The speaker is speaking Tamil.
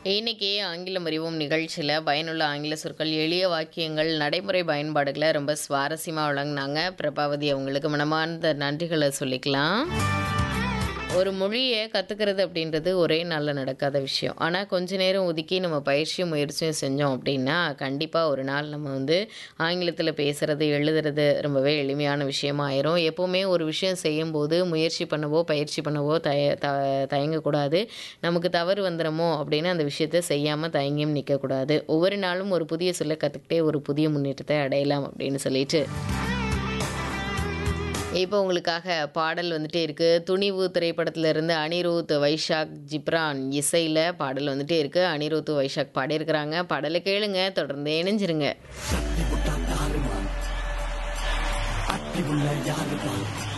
இன்னைக்கு ஆங்கிலம் அறிவோம் நிகழ்ச்சியில் பயனுள்ள ஆங்கில சொற்கள் எளிய வாக்கியங்கள் நடைமுறை பயன்பாடுகளை ரொம்ப சுவாரஸ்யமாக வழங்கினாங்க பிரபாவதி அவங்களுக்கு மனமார்ந்த நன்றிகளை சொல்லிக்கலாம் ஒரு மொழியை கற்றுக்கிறது அப்படின்றது ஒரே நாளில் நடக்காத விஷயம் ஆனால் கொஞ்ச நேரம் ஒதுக்கி நம்ம பயிற்சியும் முயற்சியும் செஞ்சோம் அப்படின்னா கண்டிப்பாக ஒரு நாள் நம்ம வந்து ஆங்கிலத்தில் பேசுகிறது எழுதுறது ரொம்பவே எளிமையான விஷயமா ஆயிரும் எப்போவுமே ஒரு விஷயம் செய்யும்போது முயற்சி பண்ணவோ பயிற்சி பண்ணவோ தய த தயங்கக்கூடாது நமக்கு தவறு வந்துடுமோ அப்படின்னு அந்த விஷயத்தை செய்யாமல் தயங்கியும் நிற்கக்கூடாது ஒவ்வொரு நாளும் ஒரு புதிய சொல்ல கற்றுக்கிட்டே ஒரு புதிய முன்னேற்றத்தை அடையலாம் அப்படின்னு சொல்லிட்டு இப்போ உங்களுக்காக பாடல் வந்துட்டே இருக்கு துணிவு திரைப்படத்துல இருந்து அனிருத் வைஷாக் ஜிப்ரான் இசையில் பாடல் வந்துட்டே இருக்கு அனிருத் வைஷாக் பாடியிருக்கிறாங்க பாடலை கேளுங்க தொடர்ந்து இணைஞ்சிருங்க அட்டி உள்ள யாருமா